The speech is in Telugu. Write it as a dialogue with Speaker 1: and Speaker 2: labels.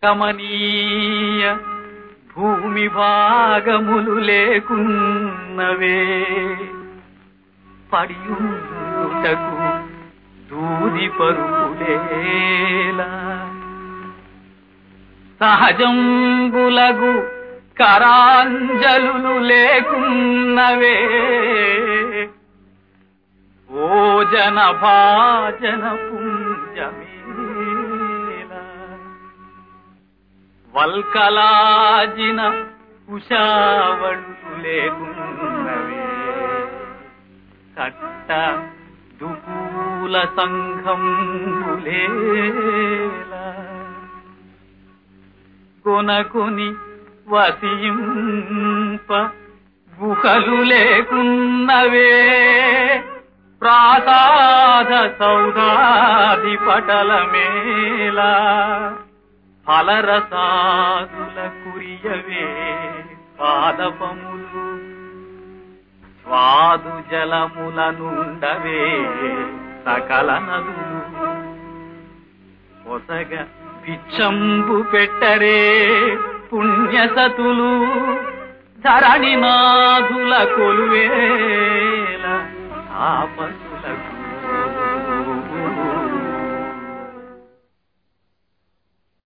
Speaker 1: కమనీయ భూమి భాగములు లేకున్నవే పడియుటకు దూది పరుపులేలా సహజంబులగు కరాంజలు లేకున్నవే ఓ జన భాజన పుంజమేలా వల్కలాజిన కుశావళు లేకున్నవే కట్ట దుకూల సంఘం కొనకొని వసింప గుహలు లేకున్నవే ప్రాసాద సౌదాది పటలమేలా ఫలరసాదుల కురియవే పాదపములు స్వాదు జలముల నుండవే సకల నదులు పొసగ భిక్షంబు పెట్టరే పుణ్యసతులు ధరణినాథుల కొలువేల తాపసులకు